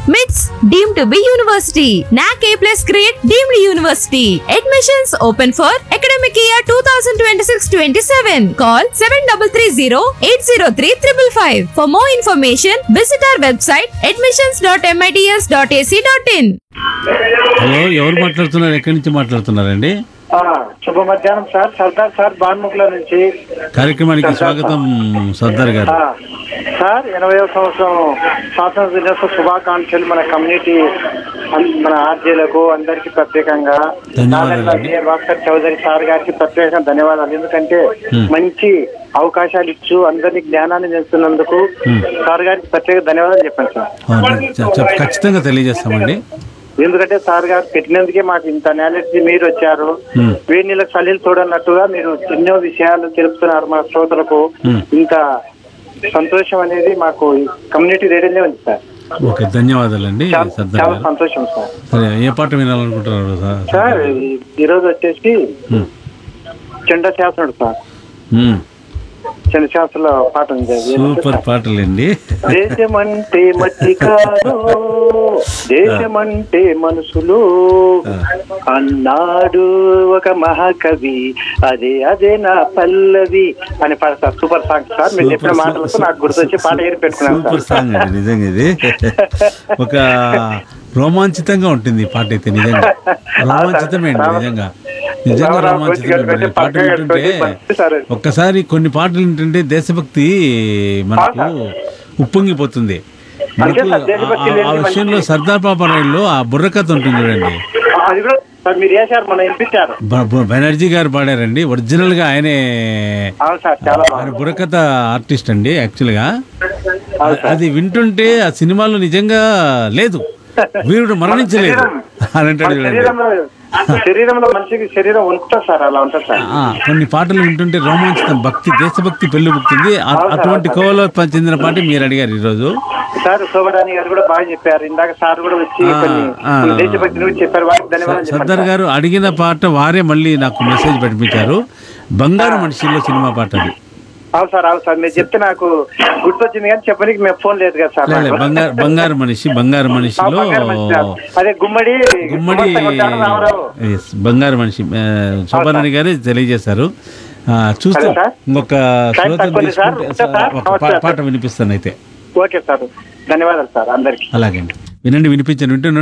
MITS deemed to be university. NAC A plus grade deemed university. Admissions open for academic year 2026-27. Call 7330-803-555. For more information, visit our website admissions.mits.ac.in. Hello ఎవరు మాట్లాడుతున్నారు ఎక్కడి నుంచి మాట్లాడుతున్నారండి ఆ, శుభ మధ్యాహ్నం sir Sardar sir బాన్ముఖుల నుంచి కార్యక్రమానికి స్వాగతం సర్దార్ గారు ఆ, సార్ ఎనభై సంవత్సరం స్వాతంత్ర దినోత్సవ శుభాకాంక్షలు మన కమ్యూనిటీ అన్- మన ఆర్జీలకు అందరికి ప్రత్యేకంగా ధన్యవాదాలండి. నారాయణ భాస్కర్ చౌదరి సార్ గారికి ప్రత్యేకంగా ధన్యవాదాలు ఎందుకంటే మంచి అవకాశాలు ఇచ్చు అందరికి జ్ఞానాన్ని చేస్తున్నందుకు సార్ గారికి ప్రత్యేక ధన్యవాదాలు చెప్పండి సార్ అవును, చెప్- చెప్- ఖచ్చితంగా తెలియజేస్తామండి ఎందుకంటే సార్ గారు పెట్టినందుకే మాకు ఇంత నాలెడ్జ్ మీరు వచ్చారు Hmm. వేడి నీళ్ళకి చల్లీలు చూడన్నట్టుగా మీరు ఎన్నో విషయాలు తెలుపుతున్నారు మా శ్రోతలకు Hmm. ఇంత సంతోషం అనేది మాకు కమ్యూనిటీ రేడియోనే ఉంది సార్ ఓకే ధన్యవాదాలండి చాలా సర్దార్ చాలా గారు సంతోషం సార్ సరే ఏ పాట వినాలనుకుంటున్నారు సార్ సార్ ఈ- ఈరోజు వచ్చేసి ఉమ్, చండ శాసనుడు సార్ ఉమ్, చండ శాస్త్రంలో పాట ఉంది అది. సూపర్ పాటలండి దేశమంటే మట్టి కాదు దేశమంటే మనసులు అన్నాడు ఒక మహాకవి అదే అదే నా పల్లవి అని పాట సార్ సూపర్ సాంగ్ సార్ మీరు చెప్పిన సూపర్ మాటలతో నాకు గుర్తొచ్చి పాట ఏరి పెట్టుకున్నాను సూపర్ సార్ సాంగ్ అండి నిజంగా ఇది ఒక రోమాంచితంగా ఉంటుంది ఈ పాట అయితే నిజంగా రోమాంచితమే అండి నిజంగా నిజంగా రామరావు రోమాంచితమే గోచి గారు ఈ పాట పక్కగా వింటుంటే పెట్టుకొని సార్ అది. ఒక్కసారి కొన్ని పాటలు వింటుంటే దేశభక్తి మనకు ఉప్పొంగిపోతుంది మనకు సార్, దేశభక్తి ఆ- ఆ లేని విషయంలో మనిషి. సర్దార్ పాపారాయుడులో ఆ బుర్రకథ ఉంటుంది చూడండి అది కూడా సార్ మీరు వేశారు మనం వినిపించారు బ- బ- బెనర్జీ గారు పాడారండి ఒరిజినల్ గా ఆయనే అవును సార్ చాలా ఆయన బాగుంది బుర్రకథ ఆర్టిస్ట్ అండి యాక్చువల్ గా అవును సార్. అది వింటుంటే ఆ సినిమాలో నిజంగా లేదు వీరుడు మరణించలేదు అని అంటాడు మన చూడండి శరీరంలో శరీరంలో మనిషికి శరీరం ఉంటుంది సార్ అలా ఉంటుంది సార్ ఆ, కొన్ని పాటలు వింటుంటే రోమాంచితం భక్తి దేశభక్తి పెళ్ళిబుక్తుంది ఆ- అటువంటి కోవలో ప- చెందిన పాట మీరు అడిగారు ఈరోజు సార్ శోభరాణి గారు కూడా బాగా చెప్పారు ఇందాక సార్ కూడా వచ్చి ఆ, కొన్ని ఆ. కొన్ని దేశభక్తి గురించి చెప్పారు వారికి ధన్యవాదాలు చెప్పండి సర్దార్ సార్. గారు అడిగిన పాట వారే మళ్ళీ నాకు మెసేజ్ పంపించారు బంగారు మనిషిలో సినిమా పాట అది అవును సార్ అవును సార్ మీరు చెప్తే నాకు గుర్తొచ్చింది కానీ చెప్పడానికి మేము ఫోన్ లేదు కదా సార్ లే, లే, నాకు. బంగారు బంగారు మనిషి బంగారు ఆ, మనిషిలో బంగారు మనిషి సార్. అదే గుమ్మడి గుమ్మడి గుమ్మడి కొట్టాడు రామారావు. yes, బంగారు మనిషి ఆ, శోభారాణి గారే తెలియజేశారు ఆ, చూస్తే సరే సార్. ఇంకొక టైం శ్రోతను తక్కువ ఉంది సార్. తీసుకుంటే ఉంటా సార్. ఒక పా- నమస్తే పాట వినిపిస్తాను అయితే ఓకే సార్ ధన్యవాదాలు సార్ అందరికి అలాగే అండి వినండి వినిపించండి వింటున్నాను